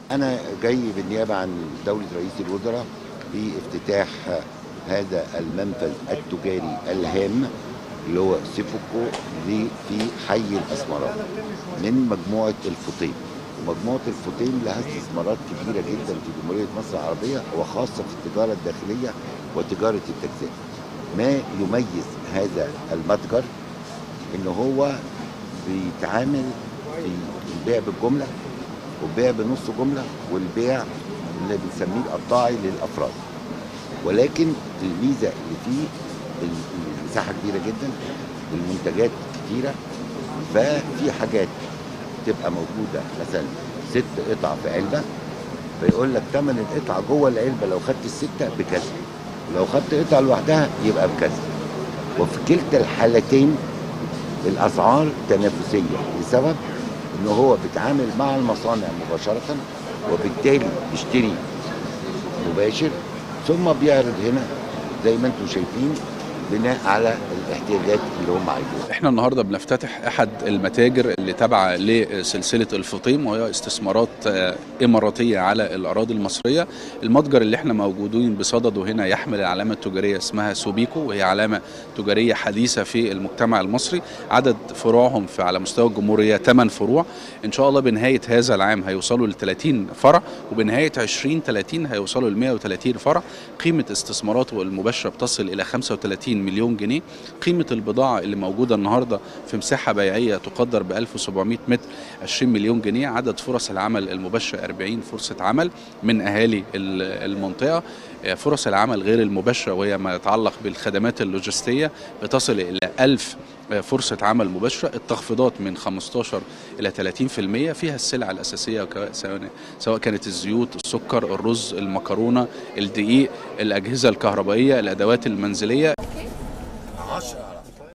أنا جاي بالنيابة عن دولة رئيس الوزراء في افتتاح هذا المنفذ التجاري الهام اللي هو سيفوكو دي في حي الأسمرات من مجموعة الفطيم ومجموعة الفطيم لها استثمارات كبيرة جدا في جمهورية مصر العربية وخاصة في التجارة الداخلية وتجارة التجزئة ما يميز هذا المتجر ان هو بيتعامل في البيع بالجمله والبيع بنص جمله والبيع اللي بنسميه القطاعي للافراد ولكن الميزه اللي فيه المساحه كبيره جدا المنتجات كتيره ففي حاجات تبقى موجوده مثلا ست قطع في علبه فيقول لك ثمن القطعه جوه العلبه لو خدت السته بكذا لو خدت قطعه لوحدها يبقى بكذا وفي كلتا الحالتين الاسعار تنافسيه لسبب ان هو بيتعامل مع المصانع مباشره وبالتالي بيشتري مباشر ثم بيعرض هنا زي ما انتم شايفين بناء على الاحتياجات اللي هم عايزينها احنا النهارده بنفتتح احد المتاجر اللي تابعه لسلسله الفطيم وهي استثمارات اماراتيه على الاراضي المصريه المتجر اللي احنا موجودين بصدده هنا يحمل العلامه التجاريه اسمها سوبيكو وهي علامه تجاريه حديثه في المجتمع المصري عدد فروعهم في على مستوى الجمهوريه 8 فروع ان شاء الله بنهايه هذا العام هيوصلوا ل 30 فرع وبنهايه 2030 هيوصلوا ل 130 فرع قيمه استثماراته المباشره بتصل الى 35 مليون جنيه قيمة البضاعة اللي موجودة النهاردة في مساحة بيعية تقدر ب 1700 متر 20 مليون جنيه عدد فرص العمل المباشرة 40 فرصة عمل من أهالي المنطقة فرص العمل غير المباشرة وهي ما يتعلق بالخدمات اللوجستية بتصل إلى 1000 فرصة عمل مباشرة التخفيضات من 15 إلى 30% فيها السلع الأساسية سواء كانت الزيوت السكر الرز المكرونة الدقيق الأجهزة الكهربائية الأدوات المنزلية 10